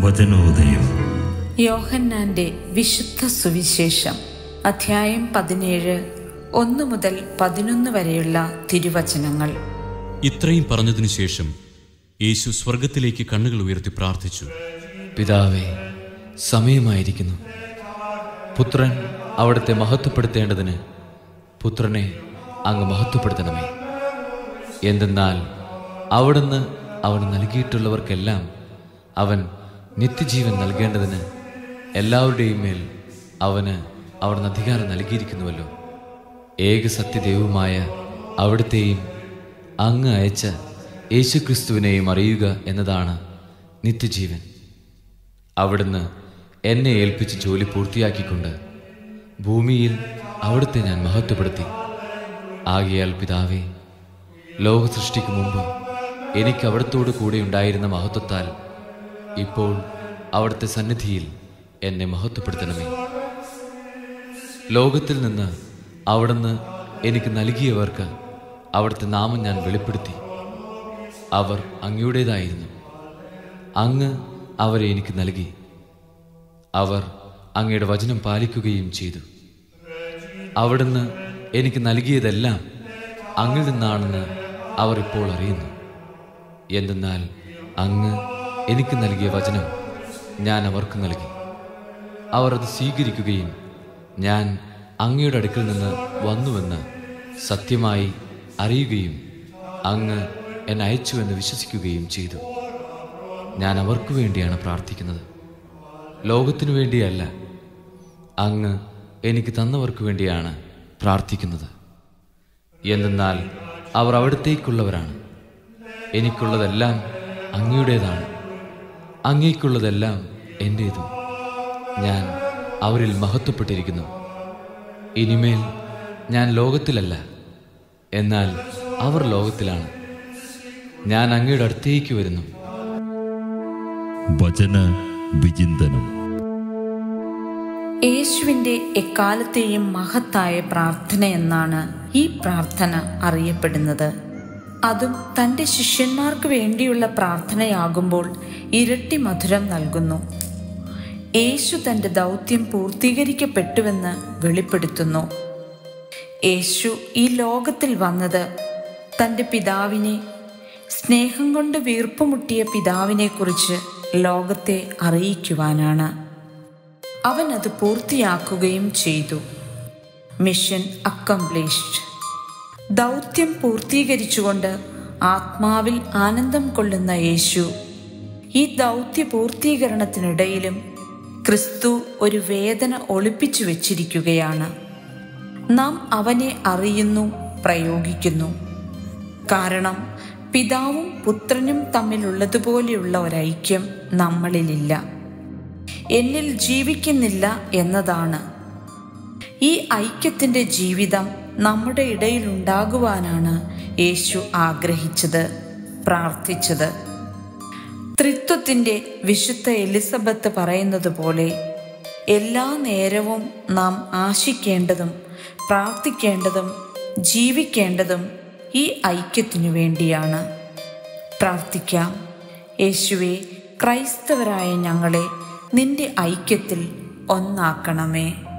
വചനോദയം യോഹന്നാന്റെ വിശുദ്ധ സുവിശേഷം അധ്യായം പതിനേഴ് ഒന്ന് മുതൽ പതിനൊന്ന് വരെയുള്ള തിരുവചനങ്ങൾ ഇത്രയും പറഞ്ഞതിനു ശേഷം യേശു സ്വർഗത്തിലേക്ക് കണ്ണുകൾ ഉയർത്തി പ്രാർത്ഥിച്ചു പിതാവേ സമയമായിരിക്കുന്നു പുത്രൻ അവിടുത്തെ മഹത്വപ്പെടുത്തേണ്ടതിന് പുത്രനെ അങ്ങ് മഹത്വപ്പെടുത്തണമേ എന്തെന്നാൽ അവിടുന്ന് അവൻ നൽകിയിട്ടുള്ളവർക്കെല്ലാം അവൻ നിത്യജീവൻ നൽകേണ്ടതിന് എല്ലാവരുടെയും മേൽ അവന് അവിടുന്ന് അധികാരം നൽകിയിരിക്കുന്നുവല്ലോ ഏക സത്യദൈവമായ അവിടുത്തെയും അങ്ങ് അയച്ച യേശുക്രിസ്തുവിനെയും അറിയുക എന്നതാണ് നിത്യജീവൻ അവിടുന്ന് എന്നെ ഏൽപ്പിച്ച് ജോലി പൂർത്തിയാക്കിക്കൊണ്ട് ഭൂമിയിൽ അവിടുത്തെ ഞാൻ മഹത്വപ്പെടുത്തി ആകയാൽ പിതാവേ ലോക സൃഷ്ടിക്ക് മുമ്പ് എനിക്ക് അവിടത്തോടു കൂടെ ഉണ്ടായിരുന്ന മഹത്വത്താൽ ഇപ്പോൾ അവിടുത്തെ സന്നിധിയിൽ എന്നെ മഹത്വപ്പെടുത്തണമേ ലോകത്തിൽ നിന്ന് അവിടുന്ന് എനിക്ക് നൽകിയവർക്ക് അവിടുത്തെ നാമം ഞാൻ വെളിപ്പെടുത്തി അവർ അങ്ങയുടേതായിരുന്നു അങ്ങ് അവരെ എനിക്ക് നൽകി അവർ അങ്ങയുടെ വചനം പാലിക്കുകയും ചെയ്തു അവിടുന്ന് എനിക്ക് നൽകിയതെല്ലാം അങ്ങിൽ നിന്നാണെന്ന് അവർ ഇപ്പോൾ അറിയുന്നു എന്തെന്നാൽ അങ്ങ് എനിക്ക് നൽകിയ വചനം ഞാൻ അവർക്ക് നൽകി അവർ അത് സ്വീകരിക്കുകയും ഞാൻ അങ്ങയുടെ അടുക്കൽ നിന്ന് വന്നുവെന്ന് സത്യമായി അറിയുകയും അങ്ങ് എന്നെ അയച്ചുവെന്ന് വിശ്വസിക്കുകയും ചെയ്തു ഞാൻ അവർക്ക് വേണ്ടിയാണ് പ്രാർത്ഥിക്കുന്നത് ലോകത്തിനു വേണ്ടിയല്ല അങ്ങ് എനിക്ക് തന്നവർക്ക് വേണ്ടിയാണ് പ്രാർത്ഥിക്കുന്നത് എന്തെന്നാൽ അവർ അവിടത്തേക്കുള്ളവരാണ് എനിക്കുള്ളതെല്ലാം അങ്ങയുടേതാണ് അങ്ങേക്കുള്ളതെല്ലാം എൻ്റേതും ഞാൻ അവരിൽ മഹത്വപ്പെട്ടിരിക്കുന്നു ഇനിമേൽ ഞാൻ ലോകത്തിലല്ല എന്നാൽ അവർ ലോകത്തിലാണ് ഞാൻ അങ്ങയുടെ അടുത്തേക്ക് വരുന്നു വചന വിചിന്തനം യേശുവിന്റെ എക്കാലത്തെയും മഹത്തായ പ്രാർത്ഥന എന്നാണ് ഈ പ്രാർത്ഥന അറിയപ്പെടുന്നത് അതും തൻ്റെ ശിഷ്യന്മാർക്ക് വേണ്ടിയുള്ള പ്രാർത്ഥനയാകുമ്പോൾ ഇരട്ടി മധുരം നൽകുന്നു യേശു തൻ്റെ ദൗത്യം പൂർത്തീകരിക്കപ്പെട്ടുവെന്ന് വെളിപ്പെടുത്തുന്നു യേശു ഈ ലോകത്തിൽ വന്നത് തൻ്റെ പിതാവിനെ സ്നേഹം കൊണ്ട് വീർപ്പുമുട്ടിയ പിതാവിനെക്കുറിച്ച് ലോകത്തെ അറിയിക്കുവാനാണ് അവൻ അത് പൂർത്തിയാക്കുകയും ചെയ്തു മിഷൻ അക്കംപ്ലിഷ്ഡ് ദൗത്യം പൂർത്തീകരിച്ചുകൊണ്ട് ആത്മാവിൽ ആനന്ദം കൊള്ളുന്ന യേശു ഈ ദൗത്യ പൂർത്തീകരണത്തിനിടയിലും ക്രിസ്തു ഒരു വേദന ഒളിപ്പിച്ചു വച്ചിരിക്കുകയാണ് നാം അവനെ അറിയുന്നു പ്രയോഗിക്കുന്നു കാരണം പിതാവും പുത്രനും തമ്മിലുള്ളതുപോലെയുള്ള ഒരൈക്യം നമ്മളിലില്ല എന്നിൽ ജീവിക്കുന്നില്ല എന്നതാണ് ഈ ഐക്യത്തിൻ്റെ ജീവിതം നമ്മുടെ ഇടയിൽ ഉണ്ടാകുവാനാണ് യേശു ആഗ്രഹിച്ചത് പ്രാർത്ഥിച്ചത് ത്രിത്വത്തിൻ്റെ വിശുദ്ധ എലിസബത്ത് പറയുന്നത് പോലെ എല്ലാ നേരവും നാം ആശിക്കേണ്ടതും പ്രാർത്ഥിക്കേണ്ടതും ജീവിക്കേണ്ടതും ഈ ഐക്യത്തിനു വേണ്ടിയാണ് പ്രാർത്ഥിക്കാം യേശുവെ ക്രൈസ്തവരായ ഞങ്ങളെ നിന്റെ ഐക്യത്തിൽ ഒന്നാക്കണമേ